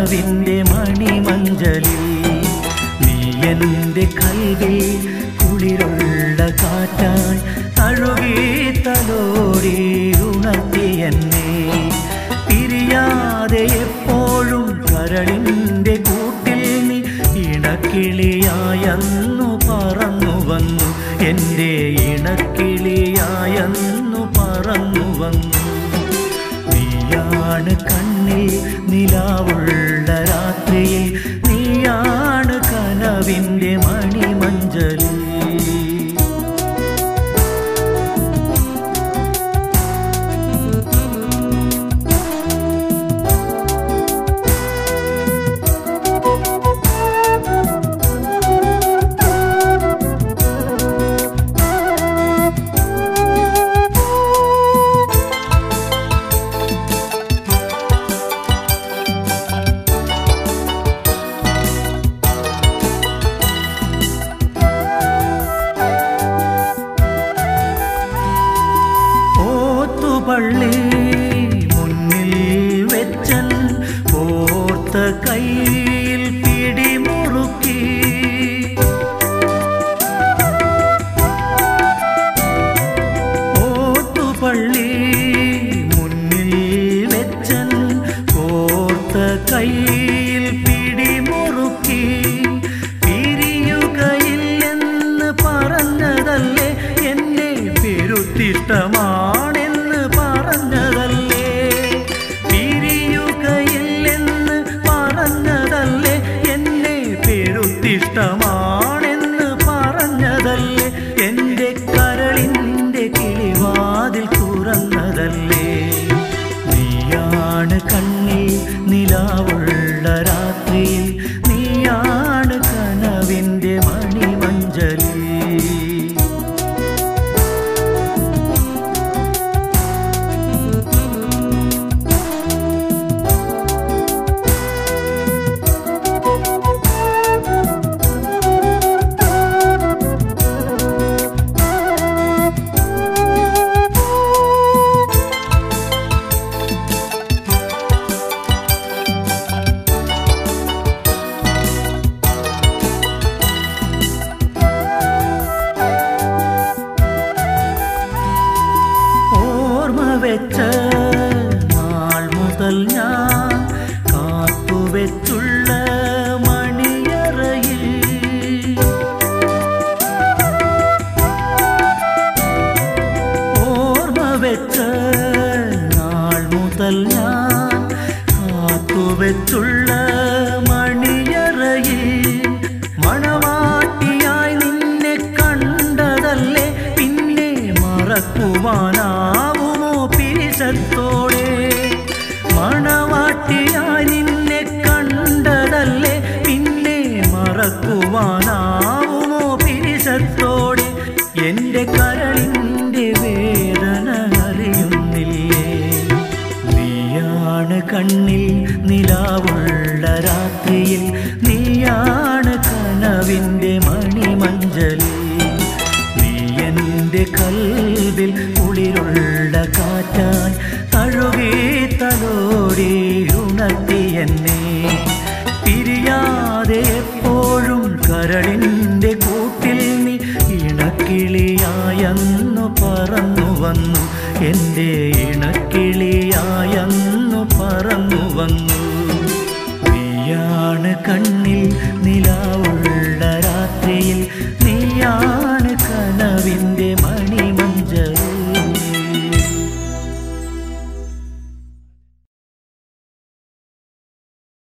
കനവിൻ്റെ മണിമഞ്ചലിൽ നീ എൻ്റെ കൽവിൽ കുളിരുള്ള കാറ്റായി തഴുകി തലോടി ഉണർത്തി എന്നെ പിരിയാതെ എപ്പോഴും കരളിൻ്റെ കൂട്ടിൽ നീ ഇണക്കിളിയായെന്നു പറന്നു വന്നു എൻ്റെ ഇണക്കിളിയായെന്നു പറന്നു വന്നു നീയാണ് കണ്ണിൽ നിലാവുള്ള രാത്രിയിൽ നീയാണ് കനവിൻ്റെ മണിമഞ്ചലിൽ ഓത്തുപള്ളി മുന്നിൽ വെച്ചൻ ഓർത്ത കയ്യിൽ പിടിമുറുക്കി ഓത്തുപള്ളി മുന്നിൽ വെച്ചൻ ഓർത്ത കയ്യിൽ പിടിമുറുക്കി പിരിയുകയില്ലെന്ന് പറഞ്ഞതല്ലേ എന്നെ പെരുത്തിഷ്ടമാണെന്ന് പറഞ്ഞതല്ലേ പിരിയുകയില്ലെന്ന് പറഞ്ഞതല്ലേ എന്നെ പെരുത്തിഷ്ടമാണെന്ന് പറഞ്ഞതല്ലേ എൻ്റെ കരളിൻ്റെ കിളിവാതിൽ തുറന്നതല്ലേ നീയാണ് കണ്ണിൽ നിലാവുള്ള രാത്രിയിൽ നീയാണ് കനവിൻ്റെ മണിമഞ്ചലിൽ ഓർമ്മ വെച്ച നാൾ മുതൽ ഞാൻ കാത്തുവെച്ചുള്ള മണിയറയിൽ ഓർമ്മ വെച്ച നാൾ മുതൽ ഞാൻ കാത്തുവെച്ചുള്ള മണിയറയിൽ മണവാട്ടിയായി നിന്നെ കണ്ടതല്ലേ പിന്നെ മറക്കുവാനാവുമോ പിരിശത്തോടെ മണവാട്ടിയായി നിന്നെ കണ്ടതല്ലേ പിന്നെ മറക്കുവാനാവുമോ പിരിശത്തോടെ എൻ്റെ കരളിൻ്റെ വേദന അറിയുന്നില്ലേ നീയാണ് കണ്ണിൽ നിലാവുള്ള രാത്രിയിൽ നീയാണ് കനവിൻ്റെ മണിമഞ്ചലിൽ നീ എൻ്റെ കൽവിൽ കുളിരുള്ള കാറ്റായി തഴുകി തലോടി ഉണർത്തി എന്നെ പിരിയാതെ എപ്പോഴും കരളിൻ്റെ കൂട്ടിൽ നീ ഇണക്കിളിയായെന്നു പറന്നു വന്നു എൻ്റെ ഇണക്കിളിയായെന്നു പറന്നു വന്നു നീയാണ് കണ്ണിൽ നിലാവുള്ള